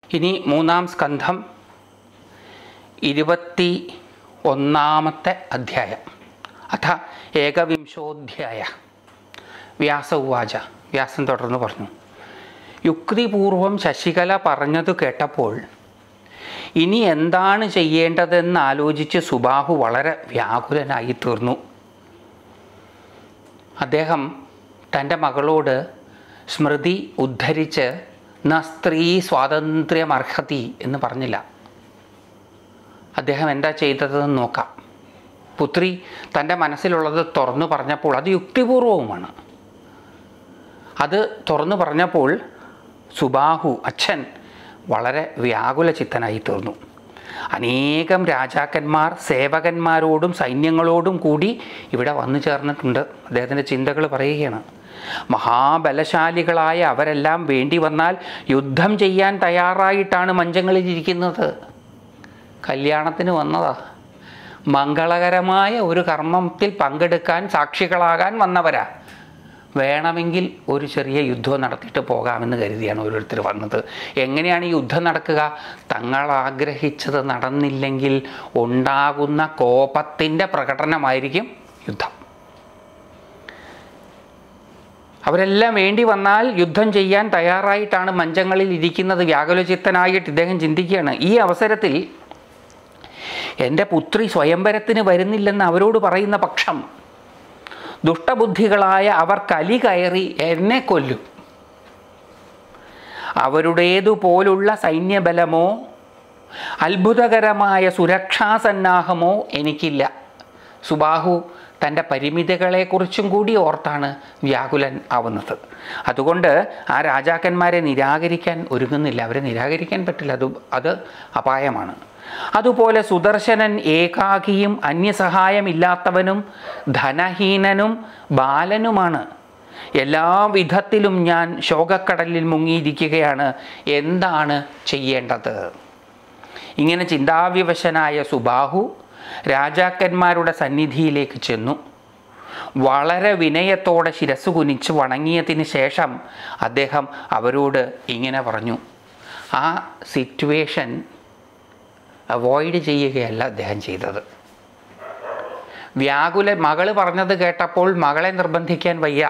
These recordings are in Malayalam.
ഇനി മൂന്നാം സ്കന്ധം ഇരുപത്തി ഒന്നാമത്തെ അധ്യായം അഥ ഏകവിംശോധ്യായ വ്യാസ ഉവാച വ്യാസൻ തുടർന്ന് പറഞ്ഞു യുക്തിപൂർവം ശശികല പറഞ്ഞതു കേട്ടപ്പോൾ ഇനി എന്താണ് ചെയ്യേണ്ടതെന്ന് ആലോചിച്ച് സുബാഹു വളരെ വ്യാകുലനായി തീർന്നു അദ്ദേഹം തൻ്റെ മകളോട് സ്മൃതി ഉദ്ധരിച്ച് ന സ്ത്രീ സ്വാതന്ത്ര്യമർഹതി എന്ന് പറഞ്ഞില്ല അദ്ദേഹം എന്താ ചെയ്തതെന്ന് നോക്കാം പുത്രി തൻ്റെ മനസ്സിലുള്ളത് തുറന്നു പറഞ്ഞപ്പോൾ അത് യുക്തിപൂർവവുമാണ് അത് തുറന്നു പറഞ്ഞപ്പോൾ സുബാഹു അച്ഛൻ വളരെ വ്യാകുല ചിത്തനായി തീർന്നു അനേകം രാജാക്കന്മാർ സേവകന്മാരോടും സൈന്യങ്ങളോടും കൂടി ഇവിടെ വന്നു ചേർന്നിട്ടുണ്ട് അദ്ദേഹത്തിൻ്റെ ചിന്തകൾ പറയുകയാണ് മഹാബലശാലികളായ അവരെല്ലാം വേണ്ടി വന്നാൽ യുദ്ധം ചെയ്യാൻ തയ്യാറായിട്ടാണ് മഞ്ചങ്ങളിലിരിക്കുന്നത് കല്യാണത്തിന് വന്നതാ മംഗളകരമായ ഒരു കർമ്മത്തിൽ പങ്കെടുക്കാൻ സാക്ഷികളാകാൻ വന്നവരാ വേണമെങ്കിൽ ഒരു ചെറിയ യുദ്ധം നടത്തിയിട്ട് പോകാമെന്ന് കരുതിയാണ് ഓരോരുത്തർ വന്നത് എങ്ങനെയാണ് ഈ യുദ്ധം നടക്കുക തങ്ങൾ ആഗ്രഹിച്ചത് നടന്നില്ലെങ്കിൽ ഉണ്ടാകുന്ന കോപത്തിൻ്റെ പ്രകടനമായിരിക്കും യുദ്ധം അവരെല്ലാം വേണ്ടി വന്നാൽ യുദ്ധം ചെയ്യാൻ തയ്യാറായിട്ടാണ് മഞ്ചങ്ങളിൽ ഇരിക്കുന്നത് വ്യാകുലചിത്തനായിട്ട് ഇദ്ദേഹം ചിന്തിക്കുകയാണ് ഈ അവസരത്തിൽ എൻ്റെ പുത്രി സ്വയംവരത്തിന് വരുന്നില്ലെന്ന് അവരോട് പറയുന്ന പക്ഷം ദുഷ്ടബുദ്ധികളായ അവർ കലി കയറി എന്നെ കൊല്ലും അവരുടേതുപോലുള്ള സൈന്യബലമോ അത്ഭുതകരമായ സുരക്ഷാസന്നാഹമോ എനിക്കില്ല സുബാഹു തൻ്റെ പരിമിതികളെക്കുറിച്ചും കൂടി ഓർത്താണ് വ്യാകുലൻ ആവുന്നത് അതുകൊണ്ട് ആ രാജാക്കന്മാരെ നിരാകരിക്കാൻ ഒരുങ്ങുന്നില്ല അവരെ നിരാകരിക്കാൻ പറ്റില്ല അത് അത് അപായമാണ് അതുപോലെ സുദർശനൻ ഏകാകിയും അന്യസഹായമില്ലാത്തവനും ധനഹീനനും ബാലനുമാണ് എല്ലാ വിധത്തിലും ഞാൻ ശോകക്കടലിൽ മുങ്ങിയിരിക്കുകയാണ് എന്താണ് ചെയ്യേണ്ടത് ഇങ്ങനെ ചിന്താവിവശനായ സുബാഹു രാജാക്കന്മാരുടെ സന്നിധിയിലേക്ക് ചെന്നു വളരെ വിനയത്തോടെ ശിരസ് കുനിച്ച് വണങ്ങിയതിന് ശേഷം അദ്ദേഹം അവരോട് ഇങ്ങനെ പറഞ്ഞു ആ സിറ്റുവേഷൻ അവോയ്ഡ് ചെയ്യുകയല്ല അദ്ദേഹം ചെയ്തത് വ്യാകുല മകൾ പറഞ്ഞത് കേട്ടപ്പോൾ മകളെ നിർബന്ധിക്കാൻ വയ്യ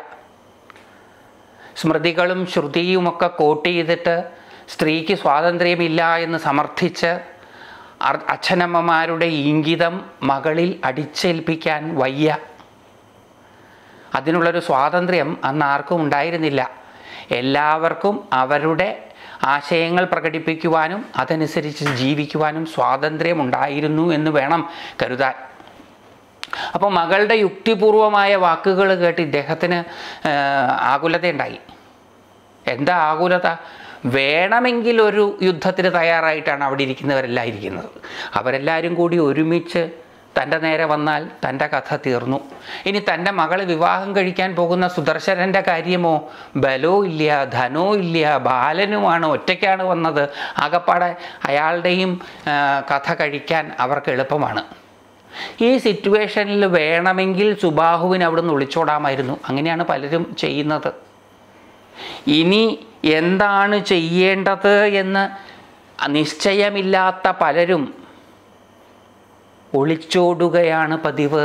സ്മൃതികളും ശ്രുതിയുമൊക്കെ കോട്ട് ചെയ്തിട്ട് സ്ത്രീക്ക് സ്വാതന്ത്ര്യമില്ല എന്ന് സമർത്ഥിച്ച് അർ- അച്ഛനമ്മമാരുടെ ഇംഗിതം മകളിൽ അടിച്ചേൽപ്പിക്കാൻ വയ്യ അതിനുള്ളൊരു സ്വാതന്ത്ര്യം അന്ന് ആർക്കും ഉണ്ടായിരുന്നില്ല എല്ലാവർക്കും അവരുടെ ആശയങ്ങൾ പ്രകടിപ്പിക്കുവാനും അതനുസരിച്ച് ജീവിക്കുവാനും സ്വാതന്ത്ര്യമുണ്ടായിരുന്നു എന്ന് വേണം കരുതാൻ അപ്പോൾ മകളുടെ യുക്തിപൂർവമായ വാക്കുകൾ കേട്ട് ഇദ്ദേഹത്തിന് ആ, ആകുലതയുണ്ടായി എന്താ ആകുലത വേണമെങ്കിൽ ഒരു യുദ്ധത്തിന് തയ്യാറായിട്ടാണ് അവിടെ ഇരിക്കുന്നവരെല്ലാം ഇരിക്കുന്നത് അവരെല്ലാവരും കൂടി ഒരുമിച്ച് തൻ്റെ നേരെ വന്നാൽ തൻ്റെ കഥ തീർന്നു ഇനി തൻ്റെ മകൾ വിവാഹം കഴിക്കാൻ പോകുന്ന സുദർശനൻ്റെ കാര്യമോ ബലോ ഇല്ല ധനോ ഇല്ല ബാലനുമാണ് ഒറ്റയ്ക്കാണ് വന്നത് ആകപ്പാടെ അയാളുടെയും ആ, കഥ കഴിക്കാൻ അവർക്ക് എളുപ്പമാണ് ഈ സിറ്റുവേഷനിൽ വേണമെങ്കിൽ സുബാഹുവിന് അവിടെ നിന്ന് ഒളിച്ചോടാമായിരുന്നു അങ്ങനെയാണ് പലരും ചെയ്യുന്നത് ഇനി എന്താണ് ചെയ്യേണ്ടത് എന്ന് നിശ്ചയമില്ലാത്ത പലരും ഒളിച്ചോടുകയാണ് പതിവ്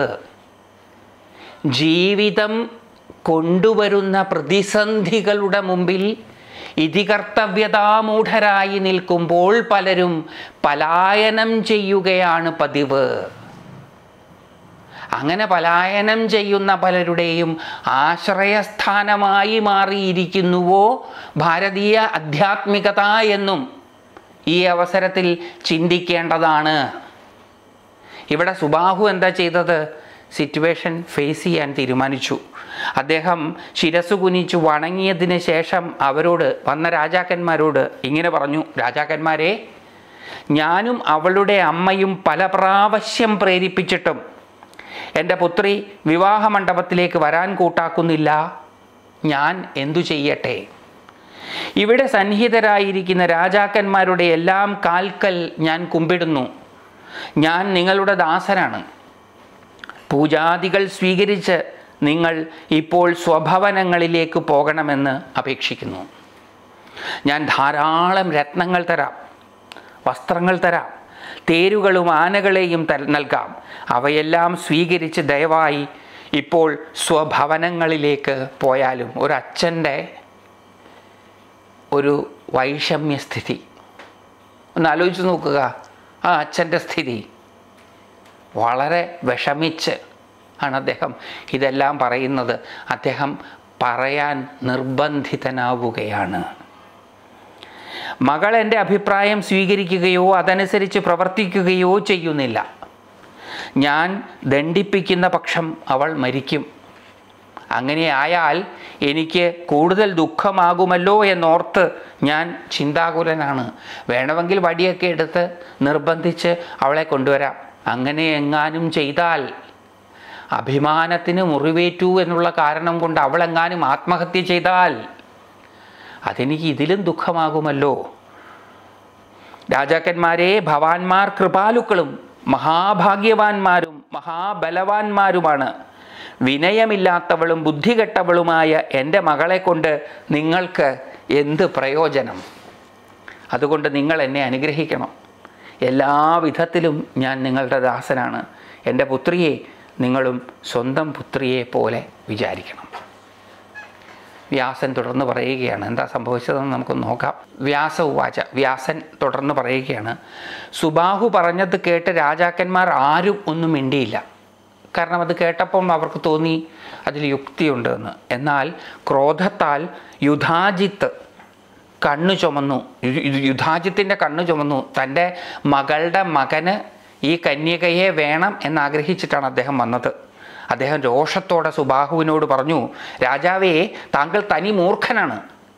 ജീവിതം കൊണ്ടുവരുന്ന പ്രതിസന്ധികളുടെ മുമ്പിൽ ഇതികർത്തവ്യതാമൂഢരായി നിൽക്കുമ്പോൾ പലരും പലായനം ചെയ്യുകയാണ് പതിവ് അങ്ങനെ പലായനം ചെയ്യുന്ന പലരുടെയും ആശ്രയസ്ഥാനമായി മാറിയിരിക്കുന്നുവോ ഭാരതീയ ആധ്യാത്മികത എന്നും ഈ അവസരത്തിൽ ചിന്തിക്കേണ്ടതാണ് ഇവിടെ സുബാഹു എന്താ ചെയ്തത് സിറ്റുവേഷൻ ഫേസ് ചെയ്യാൻ തീരുമാനിച്ചു അദ്ദേഹം ശിരസ് കുനിച്ചു വണങ്ങിയതിന് ശേഷം അവരോട് വന്ന രാജാക്കന്മാരോട് ഇങ്ങനെ പറഞ്ഞു രാജാക്കന്മാരെ ഞാനും അവളുടെ അമ്മയും പല പ്രാവശ്യം പ്രേരിപ്പിച്ചിട്ടും എൻ്റെ പുത്രി വിവാഹ മണ്ഡപത്തിലേക്ക് വരാൻ കൂട്ടാക്കുന്നില്ല ഞാൻ എന്തു ചെയ്യട്ടെ ഇവിടെ സന്നിഹിതരായിരിക്കുന്ന രാജാക്കന്മാരുടെ എല്ലാം കാൽക്കൽ ഞാൻ കുമ്പിടുന്നു ഞാൻ നിങ്ങളുടെ ദാസനാണ് പൂജാദികൾ സ്വീകരിച്ച് നിങ്ങൾ ഇപ്പോൾ സ്വഭവനങ്ങളിലേക്ക് പോകണമെന്ന് അപേക്ഷിക്കുന്നു ഞാൻ ധാരാളം രത്നങ്ങൾ തരാം വസ്ത്രങ്ങൾ തരാം തേരുകളും ആനകളെയും തൽ- നൽകാം അവയെല്ലാം സ്വീകരിച്ച് ദയവായി ഇപ്പോൾ സ്വഭവനങ്ങളിലേക്ക് പോയാലും ഒരു അച്ഛൻ്റെ ഒരു വൈഷമ്യസ്ഥിതി ഒന്ന് ആലോചിച്ച് നോക്കുക ആ അച്ഛൻ്റെ സ്ഥിതി വളരെ വിഷമിച്ച് ആണ് അദ്ദേഹം ഇതെല്ലാം പറയുന്നത് അദ്ദേഹം പറയാൻ നിർബന്ധിതനാവുകയാണ് മകൾ എൻ്റെ അഭിപ്രായം സ്വീകരിക്കുകയോ അതനുസരിച്ച് പ്രവർത്തിക്കുകയോ ചെയ്യുന്നില്ല ഞാൻ ദണ്ഡിപ്പിക്കുന്ന പക്ഷം അവൾ മരിക്കും അങ്ങനെ ആയാൽ എനിക്ക് കൂടുതൽ ദുഃഖമാകുമല്ലോ എന്നോർത്ത് ഞാൻ ചിന്താകുലനാണ് വേണമെങ്കിൽ വടിയൊക്കെ എടുത്ത് നിർബന്ധിച്ച് അവളെ കൊണ്ടുവരാം അങ്ങനെ എങ്ങാനും ചെയ്താൽ അഭിമാനത്തിന് മുറിവേറ്റു എന്നുള്ള കാരണം കൊണ്ട് അവളെങ്ങാനും ആത്മഹത്യ ചെയ്താൽ അതെനിക്ക് ഇതിലും ദുഃഖമാകുമല്ലോ രാജാക്കന്മാരെ ഭവാന്മാർ കൃപാലുക്കളും മഹാഭാഗ്യവാന്മാരും മഹാബലവാന്മാരുമാണ് വിനയമില്ലാത്തവളും ബുദ്ധികെട്ടവളുമായ എൻ്റെ മകളെ കൊണ്ട് നിങ്ങൾക്ക് എന്ത് പ്രയോജനം അതുകൊണ്ട് നിങ്ങൾ എന്നെ അനുഗ്രഹിക്കണം എല്ലാ വിധത്തിലും ഞാൻ നിങ്ങളുടെ ദാസനാണ് എൻ്റെ പുത്രിയെ നിങ്ങളും സ്വന്തം പുത്രിയെ പോലെ വിചാരിക്കണം വ്യാസൻ തുടർന്ന് പറയുകയാണ് എന്താ സംഭവിച്ചതെന്ന് നമുക്ക് നോക്കാം വ്യാസ ഉവാച വ്യാസൻ തുടർന്ന് പറയുകയാണ് സുബാഹു പറഞ്ഞത് കേട്ട് രാജാക്കന്മാർ ആരും ഒന്നും മിണ്ടിയില്ല കാരണം അത് കേട്ടപ്പം അവർക്ക് തോന്നി അതിൽ യുക്തിയുണ്ട് എന്ന് എന്നാൽ ക്രോധത്താൽ യുധാജിത്ത് കണ്ണു ചുമന്നു യു- യു- യുധാജിത്തിൻ്റെ കണ്ണു ചുമന്നു തൻ്റെ മകളുടെ മകന് ഈ കന്യകയെ വേണം എന്നാഗ്രഹിച്ചിട്ടാണ് അദ്ദേഹം വന്നത് അദ്ദേഹം രോഷത്തോടെ സുബാഹുവിനോട് പറഞ്ഞു രാജാവേ താങ്കൾ തനി മൂർഖനാണ്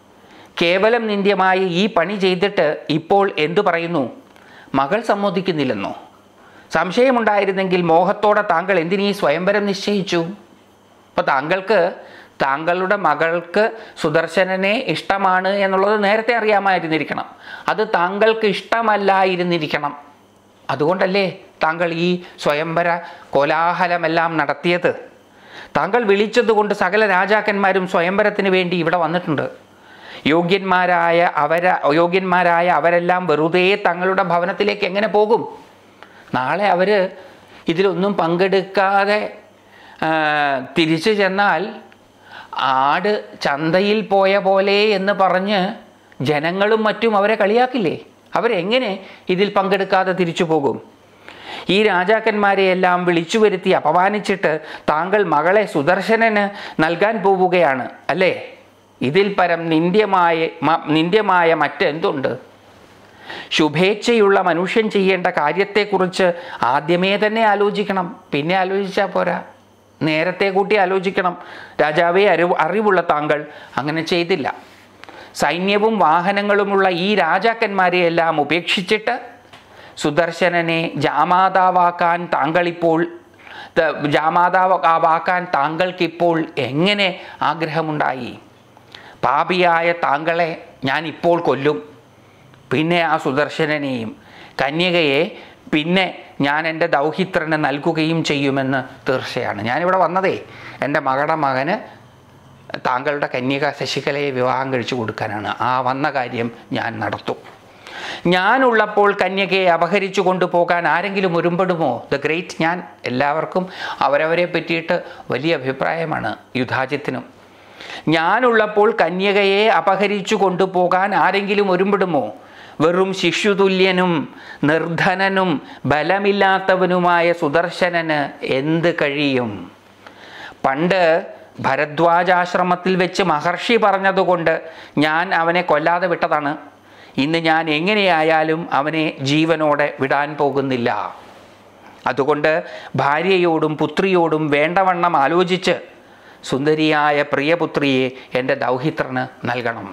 കേവലം നിന്ദ്യമായ ഈ പണി ചെയ്തിട്ട് ഇപ്പോൾ എന്തു പറയുന്നു മകൾ സമ്മതിക്കുന്നില്ലെന്നോ സംശയമുണ്ടായിരുന്നെങ്കിൽ മോഹത്തോടെ താങ്കൾ എന്തിനീ സ്വയംവരം നിശ്ചയിച്ചു അപ്പോൾ താങ്കൾക്ക് താങ്കളുടെ മകൾക്ക് സുദർശനനെ ഇഷ്ടമാണ് എന്നുള്ളത് നേരത്തെ അറിയാമായിരുന്നിരിക്കണം അത് താങ്കൾക്ക് ഇഷ്ടമല്ലായിരുന്നിരിക്കണം അതുകൊണ്ടല്ലേ താങ്കൾ ഈ സ്വയംവര കോലാഹലമെല്ലാം നടത്തിയത് താങ്കൾ വിളിച്ചതുകൊണ്ട് സകല രാജാക്കന്മാരും സ്വയംവരത്തിന് വേണ്ടി ഇവിടെ വന്നിട്ടുണ്ട് യോഗ്യന്മാരായ അവര യോഗ്യന്മാരായ അവരെല്ലാം വെറുതെ തങ്ങളുടെ ഭവനത്തിലേക്ക് എങ്ങനെ പോകും നാളെ അവർ ഇതിലൊന്നും പങ്കെടുക്കാതെ ആ, തിരിച്ചു ചെന്നാൽ ആട് ചന്തയിൽ പോയ പോലെ എന്ന് പറഞ്ഞ് ജനങ്ങളും മറ്റും അവരെ കളിയാക്കില്ലേ അവരെങ്ങനെ ഇതിൽ പങ്കെടുക്കാതെ തിരിച്ചു പോകും ഈ രാജാക്കന്മാരെയെല്ലാം വിളിച്ചു വരുത്തി അപമാനിച്ചിട്ട് താങ്കൾ മകളെ സുദർശനന് നൽകാൻ പോവുകയാണ് അല്ലേ ഇതിൽ പരം നിന്ദ്യമായ മ- നിന്ദ്യമായ മറ്റെന്തുണ്ട് ശുഭേച്ഛയുള്ള മനുഷ്യൻ ചെയ്യേണ്ട കാര്യത്തെക്കുറിച്ച് ആദ്യമേ തന്നെ ആലോചിക്കണം പിന്നെ ആലോചിച്ചാൽ പോരാ നേരത്തെ കൂട്ടി ആലോചിക്കണം രാജാവേ അറിവ് അറിവുള്ള താങ്കൾ അങ്ങനെ ചെയ്തില്ല സൈന്യവും വാഹനങ്ങളുമുള്ള ഈ രാജാക്കന്മാരെയെല്ലാം ഉപേക്ഷിച്ചിട്ട് സുദർശനനെ ജാമാതാവാക്കാൻ താങ്കളിപ്പോൾ ത- ജാമാതാവാക്കാൻ താങ്കൾക്കിപ്പോൾ എങ്ങനെ ആഗ്രഹമുണ്ടായി പാപിയായ താങ്കളെ ഞാൻ ഇപ്പോൾ കൊല്ലും പിന്നെ ആ സുദർശനനെയും കന്യകയെ പിന്നെ ഞാൻ എൻ്റെ ദൗഹിത്രന് നൽകുകയും ചെയ്യുമെന്ന് തീർച്ചയാണ് ഞാനിവിടെ വന്നതേ എൻ്റെ മകളുടെ മകന് താങ്കളുടെ കന്യക ശശികലയെ വിവാഹം കഴിച്ചു കൊടുക്കാനാണ് ആ വന്ന കാര്യം ഞാൻ നടത്തും ഞാനുള്ളപ്പോൾ കന്യകയെ അപഹരിച്ചു കൊണ്ടുപോകാൻ ആരെങ്കിലും ഒരുമ്പെടുമോ ദ ഗ്രേറ്റ് ഞാൻ എല്ലാവർക്കും അവരവരെ പറ്റിയിട്ട് വലിയ അഭിപ്രായമാണ് യുധാജിത്തിനും ഞാനുള്ളപ്പോൾ കന്യകയെ അപഹരിച്ചു കൊണ്ടുപോകാൻ ആരെങ്കിലും ഒരുമ്പിടുമോ വെറും ശിശുതുല്യനും നിർധനനും ബലമില്ലാത്തവനുമായ സുദർശനന് എന്ത് കഴിയും പണ്ട് ഭരദ്വാജാശ്രമത്തിൽ വെച്ച് മഹർഷി പറഞ്ഞതുകൊണ്ട് ഞാൻ അവനെ കൊല്ലാതെ വിട്ടതാണ് ഇന്ന് ഞാൻ എങ്ങനെയായാലും അവനെ ജീവനോടെ വിടാൻ പോകുന്നില്ല അതുകൊണ്ട് ഭാര്യയോടും പുത്രിയോടും വേണ്ടവണ്ണം ആലോചിച്ച് സുന്ദരിയായ പ്രിയപുത്രിയെ എൻ്റെ ദൗഹിത്രന് നൽകണം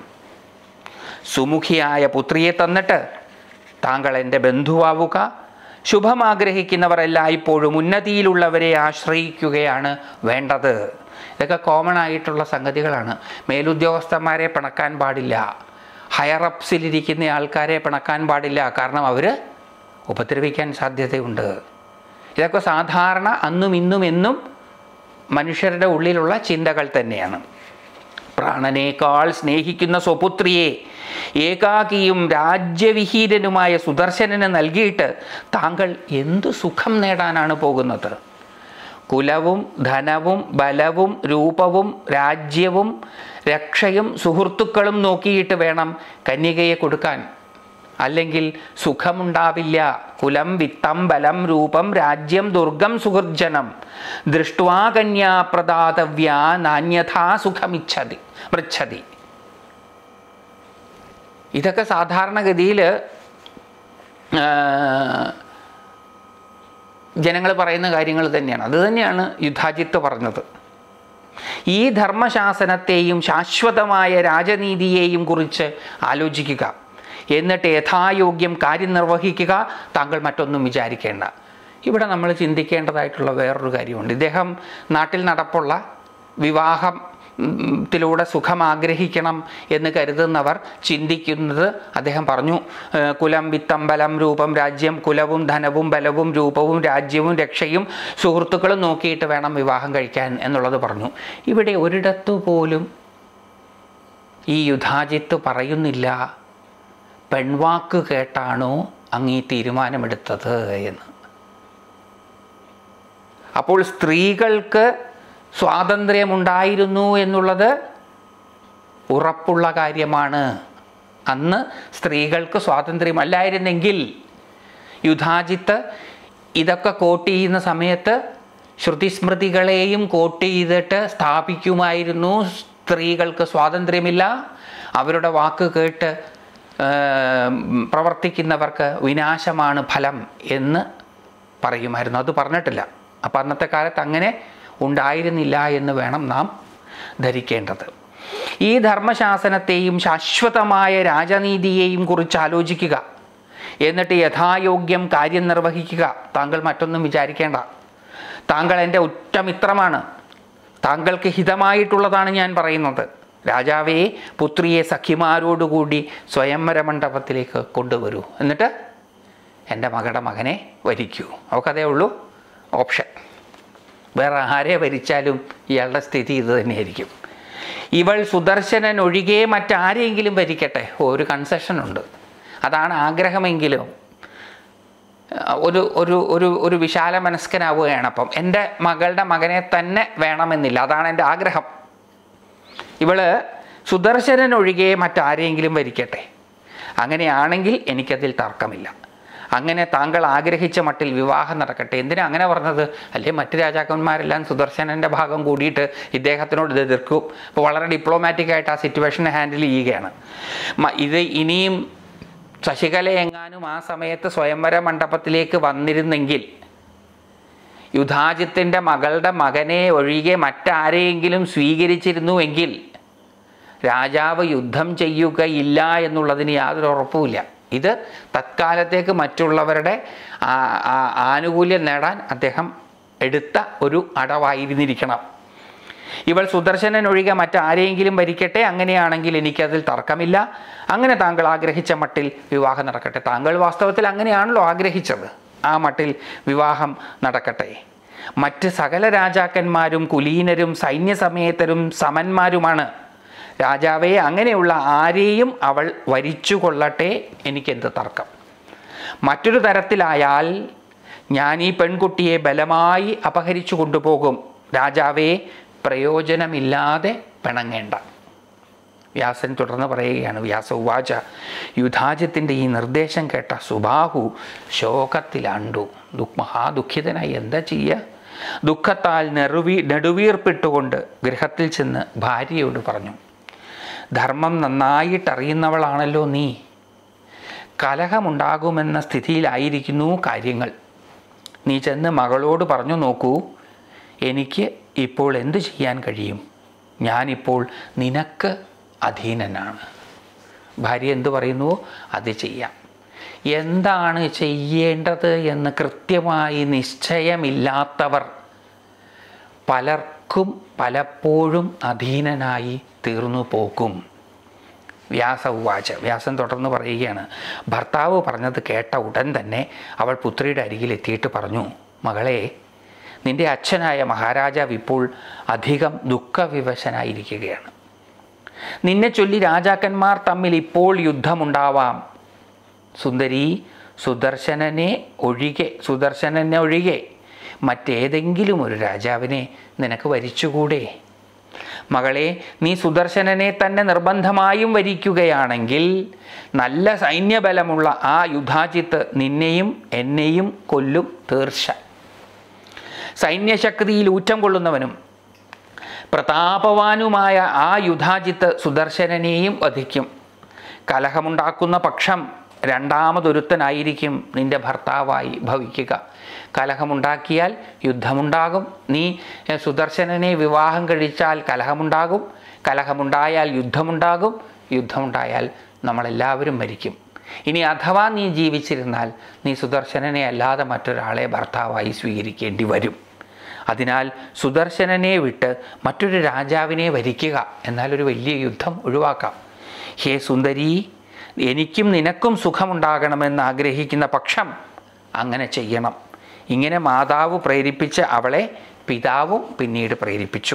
സുമുഖിയായ പുത്രിയെ തന്നിട്ട് താങ്കൾ എൻ്റെ ബന്ധുവാവുക ശുഭമാഗ്രഹിക്കുന്നവർ എല്ലായ്പ്പോഴും ഉന്നതിയിലുള്ളവരെ ആശ്രയിക്കുകയാണ് വേണ്ടത് ഇതൊക്കെ കോമൺ ആയിട്ടുള്ള സംഗതികളാണ് മേലുദ്യോഗസ്ഥന്മാരെ പിണക്കാൻ പാടില്ല ഹയറപ്സിലിരിക്കുന്ന ആൾക്കാരെ പിണക്കാൻ പാടില്ല കാരണം അവർ ഉപദ്രവിക്കാൻ സാധ്യതയുണ്ട് ഇതൊക്കെ സാധാരണ അന്നും ഇന്നും എന്നും മനുഷ്യരുടെ ഉള്ളിലുള്ള ചിന്തകൾ തന്നെയാണ് പ്രാണനേക്കാൾ സ്നേഹിക്കുന്ന സ്വപുത്രിയെ ഏകാകിയും രാജ്യവിഹീനനുമായ സുദർശനന് നൽകിയിട്ട് താങ്കൾ എന്തു സുഖം നേടാനാണ് പോകുന്നത് കുലവും ധനവും ബലവും രൂപവും രാജ്യവും രക്ഷയും സുഹൃത്തുക്കളും നോക്കിയിട്ട് വേണം കന്യകയെ കൊടുക്കാൻ അല്ലെങ്കിൽ സുഖമുണ്ടാവില്ല കുലം വിത്തം ബലം രൂപം രാജ്യം ദുർഗം സുഹൃജനം ദൃഷ്ട്വാ കന്യാ പ്രദാതവ്യ നാന്യഥാ സുഖമിച്ഛതി പൃച്ഛതി ഇതൊക്കെ സാധാരണഗതിയിൽ ജനങ്ങൾ പറയുന്ന കാര്യങ്ങൾ തന്നെയാണ് അത് തന്നെയാണ് യുദ്ധാജിത്ത് പറഞ്ഞത് ഈ ധർമ്മശാസനത്തെയും ശാശ്വതമായ രാജനീതിയെയും കുറിച്ച് ആലോചിക്കുക എന്നിട്ട് യഥായോഗ്യം കാര്യം നിർവഹിക്കുക താങ്കൾ മറ്റൊന്നും വിചാരിക്കേണ്ട ഇവിടെ നമ്മൾ ചിന്തിക്കേണ്ടതായിട്ടുള്ള വേറൊരു കാര്യമുണ്ട് ഇദ്ദേഹം നാട്ടിൽ നടപ്പുള്ള വിവാഹം ഉം, ത്തിലൂടെ സുഖം ആഗ്രഹിക്കണം എന്ന് കരുതുന്നവർ ചിന്തിക്കുന്നത് അദ്ദേഹം പറഞ്ഞു ഏഹ്, കുലം വിത്തം ബലം രൂപം രാജ്യം കുലവും ധനവും ബലവും രൂപവും രാജ്യവും രക്ഷയും സുഹൃത്തുക്കളും നോക്കിയിട്ട് വേണം വിവാഹം കഴിക്കാൻ എന്നുള്ളത് പറഞ്ഞു ഇവിടെ ഒരിടത്തു പോലും ഈ യുധാജിത്ത് പറയുന്നില്ല പെൺവാക്ക് കേട്ടാണോ അങ്ങീ തീരുമാനമെടുത്തത് എന്ന് അപ്പോൾ സ്ത്രീകൾക്ക് സ്വാതന്ത്ര്യമുണ്ടായിരുന്നു എന്നുള്ളത് ഉറപ്പുള്ള കാര്യമാണ് അന്ന് സ്ത്രീകൾക്ക് സ്വാതന്ത്ര്യമല്ലായിരുന്നെങ്കിൽ യുധാജിത്ത് ഇതൊക്കെ കോട്ട് ചെയ്യുന്ന സമയത്ത് ശ്രുതിസ്മൃതികളെയും കോട്ട് ചെയ്തിട്ട് സ്ഥാപിക്കുമായിരുന്നു സ്ത്രീകൾക്ക് സ്വാതന്ത്ര്യമില്ല അവരുടെ വാക്ക് കേട്ട് ഏം, പ്രവർത്തിക്കുന്നവർക്ക് വിനാശമാണ് ഫലം എന്ന് പറയുമായിരുന്നു അത് പറഞ്ഞിട്ടില്ല അപ്പം അന്നത്തെ കാലത്ത് അങ്ങനെ ഉണ്ടായിരുന്നില്ല എന്ന് വേണം നാം ധരിക്കേണ്ടത് ഈ ധർമ്മശാസനത്തെയും ശാശ്വതമായ രാജനീതിയെയും കുറിച്ച് ആലോചിക്കുക എന്നിട്ട് യഥായോഗ്യം കാര്യം നിർവഹിക്കുക താങ്കൾ മറ്റൊന്നും വിചാരിക്കേണ്ട താങ്കൾ എൻ്റെ ഉറ്റമിത്രമാണ് താങ്കൾക്ക് ഹിതമായിട്ടുള്ളതാണ് ഞാൻ പറയുന്നത് രാജാവേ പുത്രിയെ സഖിമാരോടുകൂടി സ്വയംവര മണ്ഡപത്തിലേക്ക് കൊണ്ടുവരൂ എന്നിട്ട് എൻ്റെ മകളുടെ മകനെ വരിക്കൂ അവൾക്കതേ ഉള്ളൂ ഓപ്ഷൻ വേറെ ആരെ ഭരിച്ചാലും ഇയാളുടെ സ്ഥിതി ഇത് തന്നെയായിരിക്കും ഇവൾ സുദർശനൻ ഒഴികെ മറ്റാരെങ്കിലും ഭരിക്കട്ടെ ഒരു കൺസെഷൻ ഉണ്ട് അതാണ് ആഗ്രഹമെങ്കിലും അഹ് ഒരു ഒരു ഒരു ഒരു വിശാല മനസ്കനാവുകയാണ് അപ്പം എൻ്റെ മകളുടെ മകനെ തന്നെ വേണമെന്നില്ല അതാണ് എൻ്റെ ആഗ്രഹം ഇവള് സുദർശനൻ ഒഴികെ മറ്റാരെങ്കിലും ഭരിക്കട്ടെ അങ്ങനെയാണെങ്കിൽ എനിക്കതിൽ തർക്കമില്ല അങ്ങനെ താങ്കൾ ആഗ്രഹിച്ച മട്ടിൽ വിവാഹം നടക്കട്ടെ എന്തിനാ അങ്ങനെ പറഞ്ഞത് അല്ലേ മറ്റ് രാജാക്കന്മാരെല്ലാം സുദർശനൻ്റെ ഭാഗം കൂടിയിട്ട് ഇദ്ദേഹത്തിനോട് ഇത് എതിർക്കും അപ്പോൾ വളരെ ഡിപ്ലോമാറ്റിക് ആയിട്ട് ആ സിറ്റുവേഷനെ ഹാൻഡിൽ ചെയ്യുകയാണ് മ- ഇത് ഇനിയും ശശികല എങ്ങാനും ആ സമയത്ത് സ്വയംവര മണ്ഡപത്തിലേക്ക് വന്നിരുന്നെങ്കിൽ യുധാജിത്തിൻ്റെ മകളുടെ മകനെ ഒഴികെ മറ്റാരെയെങ്കിലും സ്വീകരിച്ചിരുന്നുവെങ്കിൽ രാജാവ് യുദ്ധം ചെയ്യുകയില്ല എന്നുള്ളതിന് യാതൊരു ഉറപ്പുമില്ല ഇത് തത്കാലത്തേക്ക് മറ്റുള്ളവരുടെ ആ- ആ- ആനുകൂല്യം നേടാൻ അദ്ദേഹം എടുത്ത ഒരു അടവായിരുന്നിരിക്കണം ഇവൾ സുദർശനൻ ഒഴികെ മറ്റാരെയെങ്കിലും ഭരിക്കട്ടെ അങ്ങനെയാണെങ്കിൽ എനിക്കതിൽ തർക്കമില്ല അങ്ങനെ താങ്കൾ ആഗ്രഹിച്ച മട്ടിൽ വിവാഹം നടക്കട്ടെ താങ്കൾ വാസ്തവത്തിൽ അങ്ങനെയാണല്ലോ ആഗ്രഹിച്ചത് ആ മട്ടിൽ വിവാഹം നടക്കട്ടെ മറ്റ് സകല രാജാക്കന്മാരും കുലീനരും സൈന്യസമേതരും സമന്മാരുമാണ് രാജാവെ അങ്ങനെയുള്ള ആരെയും അവൾ വരിച്ചു കൊള്ളട്ടെ എനിക്കെന്ത് തർക്കം മറ്റൊരു തരത്തിലായാൽ ഞാൻ ഈ പെൺകുട്ടിയെ ബലമായി അപഹരിച്ചു കൊണ്ടുപോകും രാജാവേ പ്രയോജനമില്ലാതെ പിണങ്ങേണ്ട വ്യാസൻ തുടർന്ന് പറയുകയാണ് വ്യാസ ഉവാച യുധാജിത്തിൻ്റെ ഈ നിർദ്ദേശം കേട്ട സുബാഹു ശോകത്തിലാണ്ടു ദുഃഖ മഹാദുഃഖിതനായി എന്താ ചെയ്യുക ദുഃഖത്താൽ നെറുവി നെടുവീർപ്പിട്ടുകൊണ്ട് ഗൃഹത്തിൽ ചെന്ന് ഭാര്യയോട് പറഞ്ഞു ധർമ്മം നന്നായിട്ടറിയുന്നവളാണല്ലോ നീ കലഹമുണ്ടാകുമെന്ന സ്ഥിതിയിലായിരിക്കുന്നു കാര്യങ്ങൾ നീ ചെന്ന് മകളോട് പറഞ്ഞു നോക്കൂ എനിക്ക് ഇപ്പോൾ എന്തു ചെയ്യാൻ കഴിയും ഞാനിപ്പോൾ നിനക്ക് അധീനനാണ് ഭാര്യ എന്തു പറയുന്നുവോ അത് ചെയ്യാം എന്താണ് ചെയ്യേണ്ടത് എന്ന് കൃത്യമായി നിശ്ചയമില്ലാത്തവർ പലർക്കും പലപ്പോഴും അധീനനായി തീർന്നു പോകും വ്യാസ ഉവാച വ്യാസൻ തുടർന്ന് പറയുകയാണ് ഭർത്താവ് പറഞ്ഞത് കേട്ട ഉടൻ തന്നെ അവൾ പുത്രിയുടെ അരികിൽ എത്തിയിട്ട് പറഞ്ഞു മകളെ നിന്റെ അച്ഛനായ മഹാരാജാവ് ഇപ്പോൾ അധികം ദുഃഖവിവശനായിരിക്കുകയാണ് നിന്നെ ചൊല്ലി രാജാക്കന്മാർ തമ്മിൽ ഇപ്പോൾ യുദ്ധമുണ്ടാവാം സുന്ദരി സുദർശനനെ ഒഴികെ സുദർശനനെ ഒഴികെ മറ്റേതെങ്കിലും ഒരു രാജാവിനെ നിനക്ക് വരിച്ചുകൂടെ മകളെ നീ സുദർശനനെ തന്നെ നിർബന്ധമായും വരിക്കുകയാണെങ്കിൽ നല്ല സൈന്യബലമുള്ള ആ യുദ്ധാജിത്ത് നിന്നെയും എന്നെയും കൊല്ലും തീർച്ച സൈന്യശക്തിയിൽ ഊറ്റം കൊള്ളുന്നവനും പ്രതാപവാനുമായ ആ യുദ്ധാജിത്ത് സുദർശനനെയും വധിക്കും കലഹമുണ്ടാക്കുന്ന പക്ഷം രണ്ടാമതൊരുത്തനായിരിക്കും നിന്റെ ഭർത്താവായി ഭവിക്കുക കലഹമുണ്ടാക്കിയാൽ യുദ്ധമുണ്ടാകും നീ എ, സുദർശനനെ വിവാഹം കഴിച്ചാൽ കലഹമുണ്ടാകും കലഹമുണ്ടായാൽ യുദ്ധമുണ്ടാകും യുദ്ധമുണ്ടായാൽ നമ്മളെല്ലാവരും മരിക്കും ഇനി അഥവാ നീ ജീവിച്ചിരുന്നാൽ നീ സുദർശനനെ അല്ലാതെ മറ്റൊരാളെ ഭർത്താവായി സ്വീകരിക്കേണ്ടി വരും അതിനാൽ സുദർശനനെ വിട്ട് മറ്റൊരു രാജാവിനെ വരിക്കുക എന്നാൽ ഒരു വലിയ യുദ്ധം ഒഴിവാക്കാം ഹേ സുന്ദരി എനിക്കും നിനക്കും സുഖമുണ്ടാകണമെന്ന് ആഗ്രഹിക്കുന്ന പക്ഷം അങ്ങനെ ചെയ്യണം ഇങ്ങനെ മാതാവ് പ്രേരിപ്പിച്ച് അവളെ പിതാവും പിന്നീട് പ്രേരിപ്പിച്ചു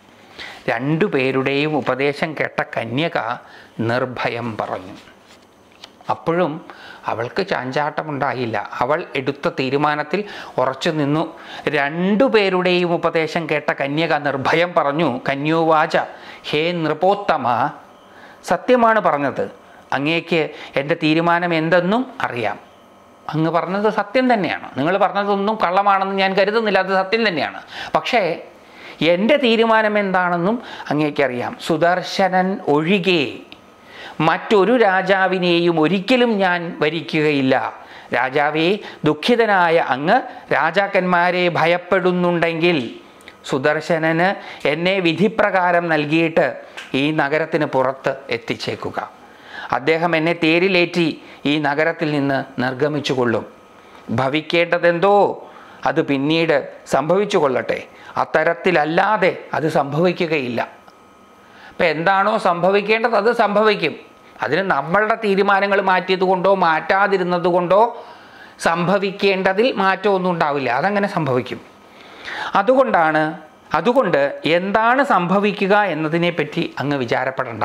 രണ്ടു പേരുടെയും ഉപദേശം കേട്ട കന്യക നിർഭയം പറഞ്ഞു അപ്പോഴും അവൾക്ക് ചാഞ്ചാട്ടമുണ്ടായില്ല അവൾ എടുത്ത തീരുമാനത്തിൽ ഉറച്ചു നിന്നു രണ്ടു പേരുടെയും ഉപദേശം കേട്ട കന്യക നിർഭയം പറഞ്ഞു കന്യോവാച ഹേ നൃപോത്തമ സത്യമാണ് പറഞ്ഞത് അങ്ങേക്ക് എൻ്റെ തീരുമാനം എന്തെന്നും അറിയാം അങ്ങ് പറഞ്ഞത് സത്യം തന്നെയാണ് നിങ്ങൾ പറഞ്ഞതൊന്നും കള്ളമാണെന്ന് ഞാൻ കരുതുന്നില്ല അത് സത്യം തന്നെയാണ് പക്ഷേ എൻ്റെ തീരുമാനം എന്താണെന്നും അങ്ങേക്കറിയാം സുദർശനൻ ഒഴികെ മറ്റൊരു രാജാവിനെയും ഒരിക്കലും ഞാൻ വരിക്കുകയില്ല രാജാവേ ദുഃഖിതനായ അങ്ങ് രാജാക്കന്മാരെ ഭയപ്പെടുന്നുണ്ടെങ്കിൽ സുദർശനന് എന്നെ വിധിപ്രകാരം നൽകിയിട്ട് ഈ നഗരത്തിന് പുറത്ത് എത്തിച്ചേക്കുക അദ്ദേഹം എന്നെ തേരിലേറ്റി ഈ നഗരത്തിൽ നിന്ന് നിർഗമിച്ചു കൊള്ളും ഭവിക്കേണ്ടതെന്തോ അത് പിന്നീട് സംഭവിച്ചു കൊള്ളട്ടെ അത്തരത്തിലല്ലാതെ അത് സംഭവിക്കുകയില്ല അപ്പം എന്താണോ സംഭവിക്കേണ്ടത് അത് സംഭവിക്കും അതിന് നമ്മളുടെ തീരുമാനങ്ങൾ മാറ്റിയത് കൊണ്ടോ മാറ്റാതിരുന്നത് കൊണ്ടോ സംഭവിക്കേണ്ടതിൽ മാറ്റമൊന്നും ഉണ്ടാവില്ല അതങ്ങനെ സംഭവിക്കും അതുകൊണ്ടാണ് അതുകൊണ്ട് എന്താണ് സംഭവിക്കുക എന്നതിനെപ്പറ്റി അങ്ങ് വിചാരപ്പെടണ്ട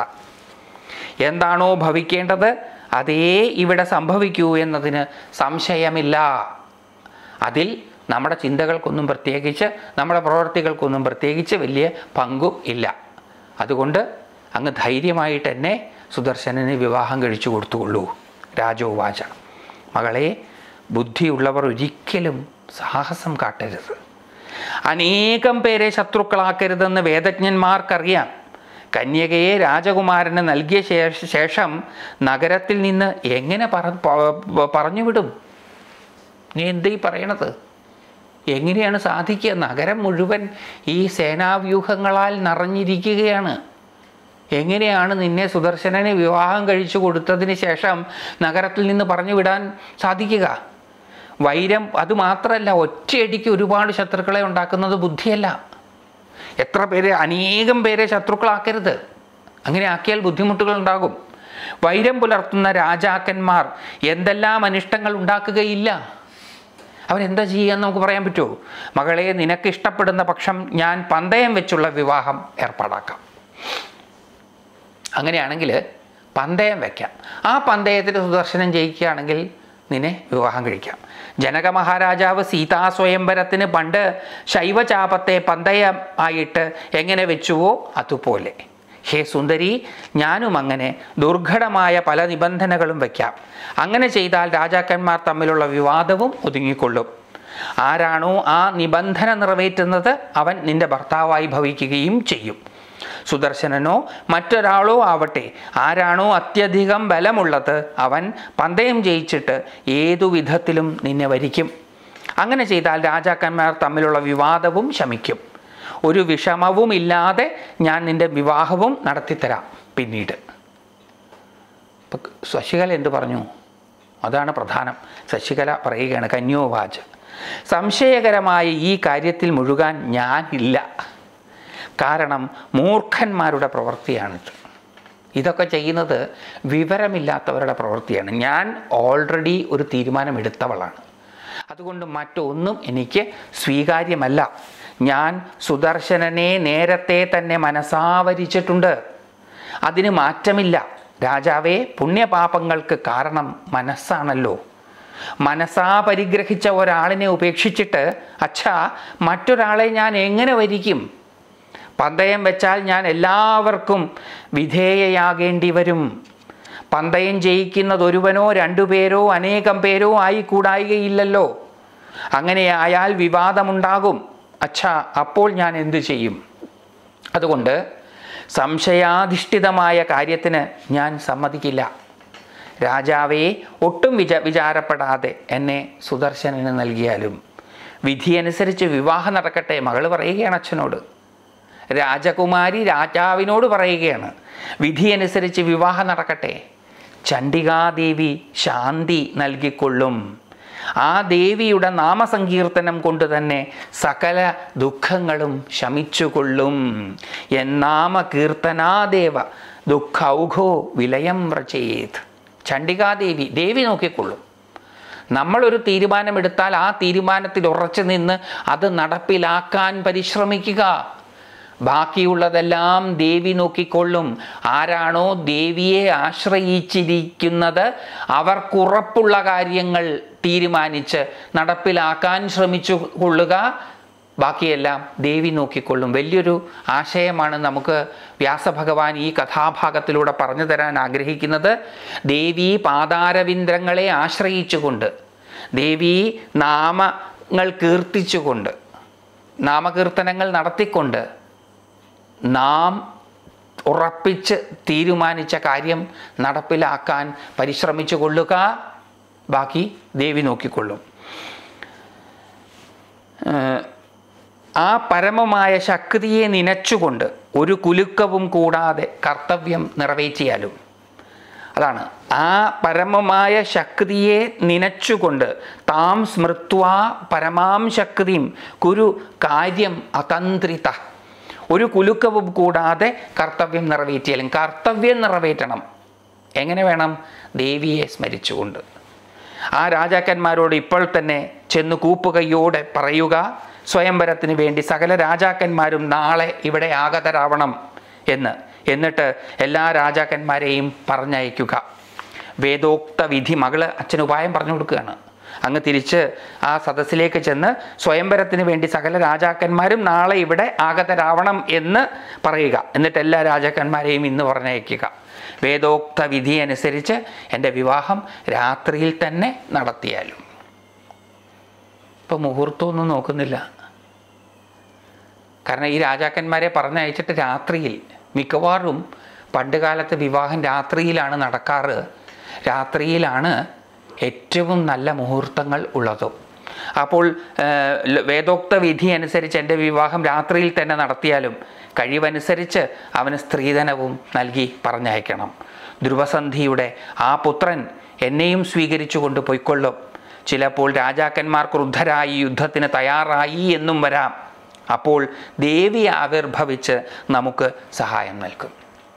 എന്താണോ ഭവിക്കേണ്ടത് അതേ ഇവിടെ സംഭവിക്കൂ എന്നതിന് സംശയമില്ല അതിൽ നമ്മുടെ ചിന്തകൾക്കൊന്നും പ്രത്യേകിച്ച് നമ്മുടെ പ്രവർത്തികൾക്കൊന്നും പ്രത്യേകിച്ച് വലിയ പങ്കും ഇല്ല അതുകൊണ്ട് അങ്ങ് ധൈര്യമായിട്ട് എന്നെ സുദർശനന് വിവാഹം കഴിച്ചു കൊടുത്തുകൊള്ളൂ രാജോവാച മകളെ ബുദ്ധിയുള്ളവർ ഒരിക്കലും സാഹസം കാട്ടരുത് അനേകം പേരെ ശത്രുക്കളാക്കരുതെന്ന് വേദജ്ഞന്മാർക്കറിയാം കന്യകയെ രാജകുമാരന് നൽകിയ ശേഷ- ശേഷം നഗരത്തിൽ നിന്ന് എങ്ങനെ പറ പ- പറഞ്ഞു വിടും നീ എന്തീ പറയണത് എങ്ങനെയാണ് സാധിക്കുക നഗരം മുഴുവൻ ഈ സേനാവ്യൂഹങ്ങളാൽ നിറഞ്ഞിരിക്കുകയാണ് എങ്ങനെയാണ് നിന്നെ സുദർശനനെ വിവാഹം കഴിച്ചു കൊടുത്തതിന് ശേഷം നഗരത്തിൽ നിന്ന് പറഞ്ഞു വിടാൻ സാധിക്കുക വൈരം അതുമാത്രമല്ല ഒറ്റയടിക്ക് ഒരുപാട് ശത്രുക്കളെ ഉണ്ടാക്കുന്നത് ബുദ്ധിയല്ല എത്ര പേരെ അനേകം പേരെ ശത്രുക്കളാക്കരുത് അങ്ങനെ ആക്കിയാൽ ബുദ്ധിമുട്ടുകൾ ഉണ്ടാകും വൈരം പുലർത്തുന്ന രാജാക്കന്മാർ എന്തെല്ലാം അനിഷ്ടങ്ങൾ ഉണ്ടാക്കുകയില്ല അവരെന്താ ചെയ്യുക നമുക്ക് പറയാൻ പറ്റുമോ മകളെ നിനക്ക് ഇഷ്ടപ്പെടുന്ന പക്ഷം ഞാൻ പന്തയം വെച്ചുള്ള വിവാഹം ഏർപ്പാടാക്കാം അങ്ങനെയാണെങ്കിൽ പന്തയം വയ്ക്കാം ആ പന്തയത്തിൽ സുദർശനം ജയിക്കുകയാണെങ്കിൽ നിന്നെ വിവാഹം കഴിക്കാം ജനക മഹാരാജാവ് സീതാ സ്വയംവരത്തിന് പണ്ട് ശൈവചാപത്തെ പന്തയം ആയിട്ട് എങ്ങനെ വെച്ചുവോ അതുപോലെ ഹേ സുന്ദരി ഞാനും അങ്ങനെ ദുർഘടമായ പല നിബന്ധനകളും വയ്ക്കാം അങ്ങനെ ചെയ്താൽ രാജാക്കന്മാർ തമ്മിലുള്ള വിവാദവും ഒതുങ്ങിക്കൊള്ളും ആരാണോ ആ നിബന്ധന നിറവേറ്റുന്നത് അവൻ നിന്റെ ഭർത്താവായി ഭവിക്കുകയും ചെയ്യും സുദർശനനോ മറ്റൊരാളോ ആവട്ടെ ആരാണോ അത്യധികം ബലമുള്ളത് അവൻ പന്തയം ജയിച്ചിട്ട് ഏതു വിധത്തിലും നിന്നെ വരിക്കും അങ്ങനെ ചെയ്താൽ രാജാക്കന്മാർ തമ്മിലുള്ള വിവാദവും ശമിക്കും ഒരു വിഷമവും ഇല്ലാതെ ഞാൻ നിന്റെ വിവാഹവും നടത്തിത്തരാം പിന്നീട് ഇപ്പം ശശികല എന്ത് പറഞ്ഞു അതാണ് പ്രധാനം ശശികല പറയുകയാണ് കന്യോവാച് സംശയകരമായ ഈ കാര്യത്തിൽ മുഴുകാൻ ഞാനില്ല കാരണം മൂർഖന്മാരുടെ പ്രവൃത്തിയാണിത് ഇതൊക്കെ ചെയ്യുന്നത് വിവരമില്ലാത്തവരുടെ പ്രവൃത്തിയാണ് ഞാൻ ഓൾറെഡി ഒരു തീരുമാനമെടുത്തവളാണ് അതുകൊണ്ട് മറ്റൊന്നും എനിക്ക് സ്വീകാര്യമല്ല ഞാൻ സുദർശനനെ നേരത്തെ തന്നെ മനസാവരിച്ചിട്ടുണ്ട് അതിന് മാറ്റമില്ല രാജാവേ പുണ്യപാപങ്ങൾക്ക് കാരണം മനസ്സാണല്ലോ മനസ്സാ പരിഗ്രഹിച്ച ഒരാളിനെ ഉപേക്ഷിച്ചിട്ട് അച്ഛാ മറ്റൊരാളെ ഞാൻ എങ്ങനെ വരിക്കും പന്തയം വെച്ചാൽ ഞാൻ എല്ലാവർക്കും വിധേയയാകേണ്ടി വരും പന്തയം ജയിക്കുന്നത് ഒരുവനോ രണ്ടുപേരോ അനേകം പേരോ ആയി കൂടായികയില്ലല്ലോ അങ്ങനെയായാൽ വിവാദമുണ്ടാകും അച്ഛാ അപ്പോൾ ഞാൻ എന്തു ചെയ്യും അതുകൊണ്ട് സംശയാധിഷ്ഠിതമായ കാര്യത്തിന് ഞാൻ സമ്മതിക്കില്ല രാജാവേ ഒട്ടും വിച വിചാരപ്പെടാതെ എന്നെ സുദർശനന് നൽകിയാലും വിധിയനുസരിച്ച് വിവാഹം നടക്കട്ടെ മകൾ പറയുകയാണ് അച്ഛനോട് രാജകുമാരി രാജാവിനോട് പറയുകയാണ് വിധിയനുസരിച്ച് വിവാഹം നടക്കട്ടെ ചണ്ഡികാദേവി ശാന്തി നൽകിക്കൊള്ളും ആ ദേവിയുടെ നാമസങ്കീർത്തനം കൊണ്ട് തന്നെ സകല ദുഃഖങ്ങളും ശമിച്ചുകൊള്ളും എന്നാമ കീർത്തനാദേവ ദുഃഖൗഘോ വിലയം വ്രചേത് ചണ്ഡികാദേവി ദേവി നോക്കിക്കൊള്ളും നമ്മളൊരു തീരുമാനമെടുത്താൽ ആ തീരുമാനത്തിൽ ഉറച്ചു നിന്ന് അത് നടപ്പിലാക്കാൻ പരിശ്രമിക്കുക ബാക്കിയുള്ളതെല്ലാം ദേവി നോക്കിക്കൊള്ളും ആരാണോ ദേവിയെ ആശ്രയിച്ചിരിക്കുന്നത് അവർക്കുറപ്പുള്ള കാര്യങ്ങൾ തീരുമാനിച്ച് നടപ്പിലാക്കാൻ ശ്രമിച്ചു കൊള്ളുക ബാക്കിയെല്ലാം ദേവി നോക്കിക്കൊള്ളും വലിയൊരു ആശയമാണ് നമുക്ക് വ്യാസഭഗവാൻ ഈ കഥാഭാഗത്തിലൂടെ പറഞ്ഞു തരാൻ ആഗ്രഹിക്കുന്നത് ദേവി പാതാരവിന്ദ്രങ്ങളെ ആശ്രയിച്ചുകൊണ്ട് ദേവി നാമങ്ങൾ കീർത്തിച്ചുകൊണ്ട് നാമകീർത്തനങ്ങൾ നടത്തിക്കൊണ്ട് നാം ഉറപ്പിച്ച് തീരുമാനിച്ച കാര്യം നടപ്പിലാക്കാൻ പരിശ്രമിച്ചു കൊള്ളുക ബാക്കി ദേവി നോക്കിക്കൊള്ളും ഏഹ് ആ പരമമായ ശക്തിയെ നനച്ചുകൊണ്ട് ഒരു കുലുക്കവും കൂടാതെ കർത്തവ്യം നിറവേറ്റിയാലും അതാണ് ആ പരമമായ ശക്തിയെ നനച്ചുകൊണ്ട് താം സ്മൃത്വ പരമാം ശക്തിയും കുരു കാര്യം അതന്ത്രിത ഒരു കുലുക്കവും കൂടാതെ കർത്തവ്യം നിറവേറ്റിയാലും കർത്തവ്യം നിറവേറ്റണം എങ്ങനെ വേണം ദേവിയെ സ്മരിച്ചുകൊണ്ട് ആ രാജാക്കന്മാരോട് ഇപ്പോൾ തന്നെ ചെന്ന് കൂപ്പുകൈയോടെ പറയുക സ്വയംവരത്തിന് വേണ്ടി സകല രാജാക്കന്മാരും നാളെ ഇവിടെ ആഗതരാവണം എന്ന് എന്നിട്ട് എല്ലാ രാജാക്കന്മാരെയും പറഞ്ഞയക്കുക വേദോക്ത വിധി മകള് അച്ഛന് ഉപായം പറഞ്ഞു കൊടുക്കുകയാണ് അങ്ങ് തിരിച്ച് ആ സദസ്സിലേക്ക് ചെന്ന് സ്വയംവരത്തിന് വേണ്ടി സകല രാജാക്കന്മാരും നാളെ ഇവിടെ ആഗതരാവണം എന്ന് പറയുക എന്നിട്ട് എല്ലാ രാജാക്കന്മാരെയും ഇന്ന് പറഞ്ഞയക്കുക വേദോക്ത വിധി അനുസരിച്ച് എൻ്റെ വിവാഹം രാത്രിയിൽ തന്നെ നടത്തിയാലും ഇപ്പം മുഹൂർത്തമൊന്നും നോക്കുന്നില്ല കാരണം ഈ രാജാക്കന്മാരെ പറഞ്ഞയച്ചിട്ട് രാത്രിയിൽ മിക്കവാറും പണ്ട് കാലത്ത് വിവാഹം രാത്രിയിലാണ് നടക്കാറ് രാത്രിയിലാണ് ഏറ്റവും നല്ല മുഹൂർത്തങ്ങൾ ഉള്ളതും അപ്പോൾ ഏഹ്, ല- വേദോക്ത വിധി അനുസരിച്ച് എൻ്റെ വിവാഹം രാത്രിയിൽ തന്നെ നടത്തിയാലും കഴിവനുസരിച്ച് അവന് സ്ത്രീധനവും നൽകി പറഞ്ഞയക്കണം ധ്രുവസന്ധിയുടെ ആ പുത്രൻ എന്നെയും സ്വീകരിച്ചു കൊണ്ട് പൊയ്ക്കൊള്ളും ചിലപ്പോൾ രാജാക്കന്മാർ ക്രുദ്ധരായി യുദ്ധത്തിന് തയ്യാറായി എന്നും വരാം അപ്പോൾ ദേവി ആവിർഭവിച്ച് നമുക്ക് സഹായം നൽകും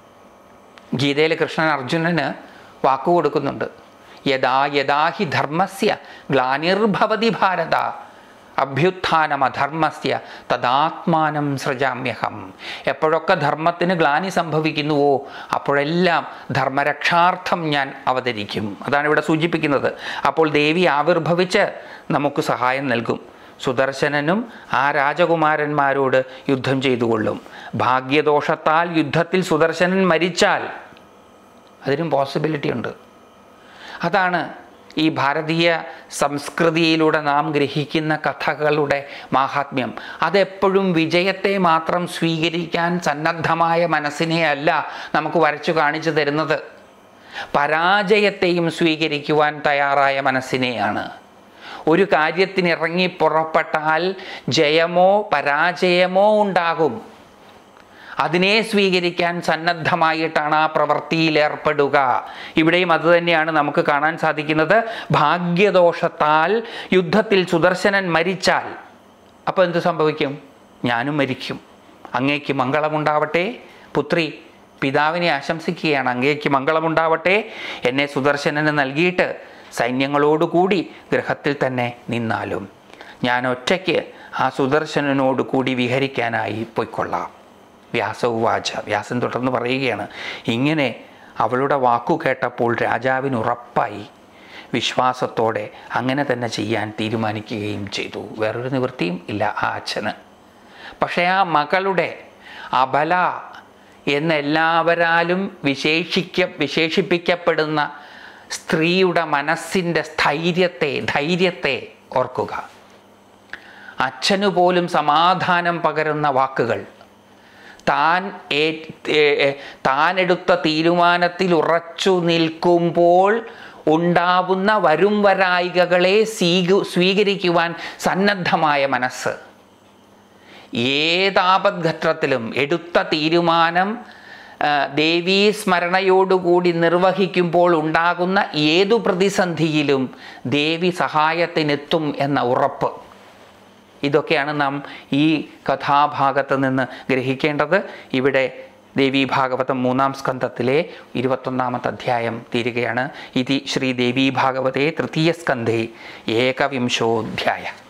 ഗീതയിൽ കൃഷ്ണൻ അർജുനന് വാക്കു കൊടുക്കുന്നുണ്ട് യഥാ യഥാ ഹി ധർമ്മസ്യ ഗ്ലാനിർഭവതി ഭാരത അഭ്യുത്ഥാനമധർമ്മസ്യ തദാത്മാനം സൃജാമ്യഹം എപ്പോഴൊക്കെ ധർമ്മത്തിന് ഗ്ലാനി സംഭവിക്കുന്നുവോ അപ്പോഴെല്ലാം ധർമ്മരക്ഷാർത്ഥം ഞാൻ അവതരിക്കും അതാണ് ഇവിടെ സൂചിപ്പിക്കുന്നത് അപ്പോൾ ദേവി ആവിർഭവിച്ച് നമുക്ക് സഹായം നൽകും സുദർശനനും ആ രാജകുമാരന്മാരോട് യുദ്ധം ചെയ്തുകൊള്ളും ഭാഗ്യദോഷത്താൽ യുദ്ധത്തിൽ സുദർശനൻ മരിച്ചാൽ അതിനും പോസിബിലിറ്റി ഉണ്ട് അതാണ് ഈ ഭാരതീയ സംസ്കൃതിയിലൂടെ നാം ഗ്രഹിക്കുന്ന കഥകളുടെ മാഹാത്മ്യം അതെപ്പോഴും വിജയത്തെ മാത്രം സ്വീകരിക്കാൻ സന്നദ്ധമായ മനസ്സിനെ അല്ല നമുക്ക് വരച്ചു കാണിച്ചു തരുന്നത് പരാജയത്തെയും സ്വീകരിക്കുവാൻ തയ്യാറായ മനസ്സിനെയാണ് ഒരു കാര്യത്തിന് ഇറങ്ങി പുറപ്പെട്ടാൽ ജയമോ പരാജയമോ ഉണ്ടാകും അതിനെ സ്വീകരിക്കാൻ സന്നദ്ധമായിട്ടാണ് ആ പ്രവൃത്തിയിൽ ഏർപ്പെടുക ഇവിടെയും അതുതന്നെയാണ് നമുക്ക് കാണാൻ സാധിക്കുന്നത് ഭാഗ്യദോഷത്താൽ യുദ്ധത്തിൽ സുദർശനൻ മരിച്ചാൽ അപ്പോൾ എന്ത് സംഭവിക്കും ഞാനും മരിക്കും അങ്ങേക്ക് മംഗളമുണ്ടാവട്ടെ പുത്രി പിതാവിനെ ആശംസിക്കുകയാണ് അങ്ങേക്ക് മംഗളമുണ്ടാവട്ടെ എന്നെ സുദർശനന് നൽകിയിട്ട് സൈന്യങ്ങളോടുകൂടി ഗൃഹത്തിൽ തന്നെ നിന്നാലും ഞാൻ ഒറ്റയ്ക്ക് ആ സുദർശനനോട് കൂടി വിഹരിക്കാനായി പൊയ്ക്കൊള്ളാം വ്യാസവുവാച വ്യാസൻ തുടർന്ന് പറയുകയാണ് ഇങ്ങനെ അവളുടെ വാക്കു കേട്ടപ്പോൾ രാജാവിന് ഉറപ്പായി വിശ്വാസത്തോടെ അങ്ങനെ തന്നെ ചെയ്യാൻ തീരുമാനിക്കുകയും ചെയ്തു വേറൊരു നിവൃത്തിയും ഇല്ല ആ അച്ഛന് പക്ഷേ ആ മകളുടെ അബല എന്നെല്ലാവരാലും വിശേഷിക്ക വിശേഷിപ്പിക്കപ്പെടുന്ന സ്ത്രീയുടെ മനസ്സിൻ്റെ സ്ഥൈര്യത്തെ ധൈര്യത്തെ ഓർക്കുക അച്ഛനു പോലും സമാധാനം പകരുന്ന വാക്കുകൾ താൻ ഏ- ഏ- ഏ- താൻ എടുത്ത തീരുമാനത്തിൽ ഉറച്ചു നിൽക്കുമ്പോൾ ഉണ്ടാവുന്ന വരും വരായികകളെ സ്വീകു സ്വീകരിക്കുവാൻ സന്നദ്ധമായ മനസ്സ് ഏതാപദ്ഘട്ടത്തിലും എടുത്ത തീരുമാനം ആ, ദേവീ സ്മരണയോടുകൂടി നിർവഹിക്കുമ്പോൾ ഉണ്ടാകുന്ന ഏതു പ്രതിസന്ധിയിലും ദേവി സഹായത്തിനെത്തും എന്ന ഉറപ്പ് ഇതൊക്കെയാണ് നാം ഈ കഥാഭാഗത്ത് നിന്ന് ഗ്രഹിക്കേണ്ടത് ഇവിടെ ദേവീ ഭാഗവതം മൂന്നാം സ്കന്ധത്തിലെ ഇരുപത്തൊന്നാമത്തെ അധ്യായം തീരുകയാണ് ഇതി ശ്രീ ദേവീ ഭാഗവതേ തൃതീയ സ്കന്ധേ ഏകവിംശോധ്യായ